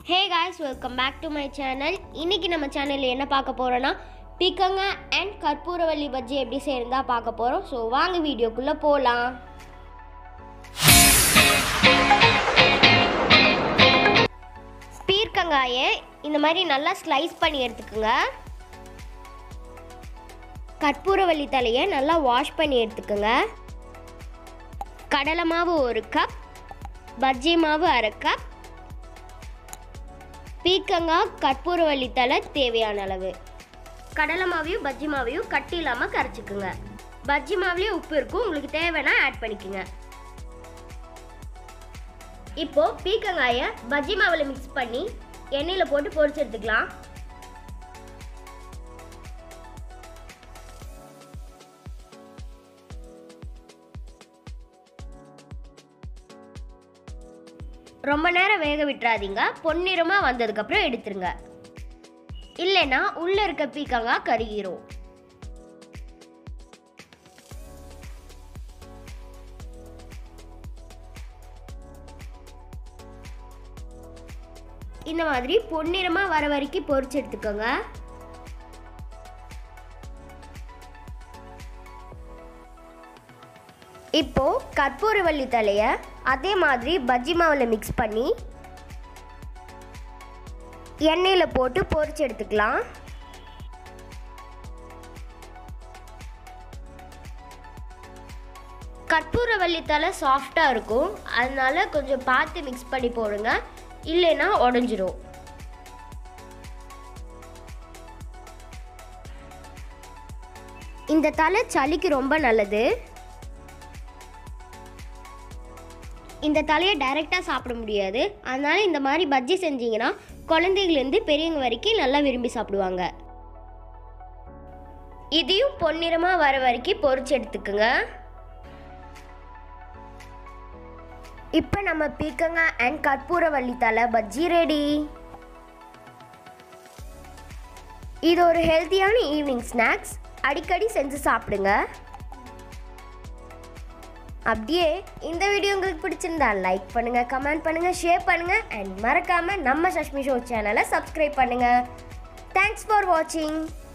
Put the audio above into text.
hey guys welcome back to my channel இன்னைக்கு நம்ம சேனலில் என்ன பார்க்க போகிறோன்னா பீக்கங்க அண்ட் கற்பூரவள்ளி பஜ்ஜி எப்படி செய்யறதா பார்க்க போகிறோம் ஸோ வாங்க வீடியோக்குள்ளே போகலாம் பீர்க்கங்காயை இந்த மாதிரி நல்லா ஸ்லைஸ் பண்ணி எடுத்துக்கோங்க கற்பூரவள்ளி தலையை நல்லா வாஷ் பண்ணி எடுத்துக்கோங்க கடலை மாவு ஒரு கப் பஜ்ஜி மாவு அரை கப் பீக்கங்காய் கற்பூரவள்ளி தலை தேவையான அளவு கடலை மாவையும் பஜ்ஜி மாவையும் கட்டி இல்லாமல் கரைச்சிக்குங்க பஜ்ஜி மாவுலேயே உப்பு இருக்கும் உங்களுக்கு தேவைன்னா ஆட் பண்ணிக்கோங்க இப்போ பீக்கங்காயை பஜ்ஜி மாவில் மிக்ஸ் பண்ணி எண்ணெயில் போட்டு பொரிச்சு எடுத்துக்கலாம் ரொம்ப நேரம் வேக விட்டுறாதீங்க பொன்னிறமாக வந்ததுக்கப்புறம் எடுத்துருங்க இல்லைன்னா உள்ளே இருக்க பீக்கங்காய் கருகிரும் இந்த மாதிரி பொன்னிறமாக வர வரைக்கும் பொரிச்சு எடுத்துக்கோங்க இப்போ கற்பூரவள்ளி தலையை அதே மாதிரி பஜ்ஜி மாவில் மிக்ஸ் பண்ணி எண்ணெயில் போட்டு பொரிச்சு எடுத்துக்கலாம் கற்பூரவள்ளி தலை சாஃப்டாக இருக்கும் அதனால கொஞ்சம் பார்த்து மிக்ஸ் பண்ணி போடுங்க இல்லைன்னா உடஞ்சிரும் இந்த தலை சளிக்கு ரொம்ப நல்லது இந்த தலையை டைரெக்டாக சாப்பிட முடியாது அதனால இந்த மாதிரி பஜ்ஜி செஞ்சீங்கன்னா குழந்தைகள்லேருந்து பெரியவங்க வரைக்கும் நல்லா விரும்பி சாப்பிடுவாங்க இதையும் பொன்னிறமாக வர வரைக்கும் பொரிச்சு எடுத்துக்குங்க இப்போ நம்ம பீக்கங்க அண்ட் கற்பூரவள்ளி தலை பஜ்ஜி ரெடி இது ஒரு ஹெல்த்தியான ஈவினிங் ஸ்நாக்ஸ் அடிக்கடி செஞ்சு சாப்பிடுங்க அப்படியே இந்த வீடியோ உங்களுக்கு பிடிச்சிருந்தா லைக் பண்ணுங்க கமெண்ட் பண்ணுங்க ஷேர் பண்ணுங்க அண்ட் மறக்காம நம்ம சஷ்மி ஷோ சேனலை சப்ஸ்கிரைப் பண்ணுங்க தேங்க்ஸ் ஃபார் வாட்சிங்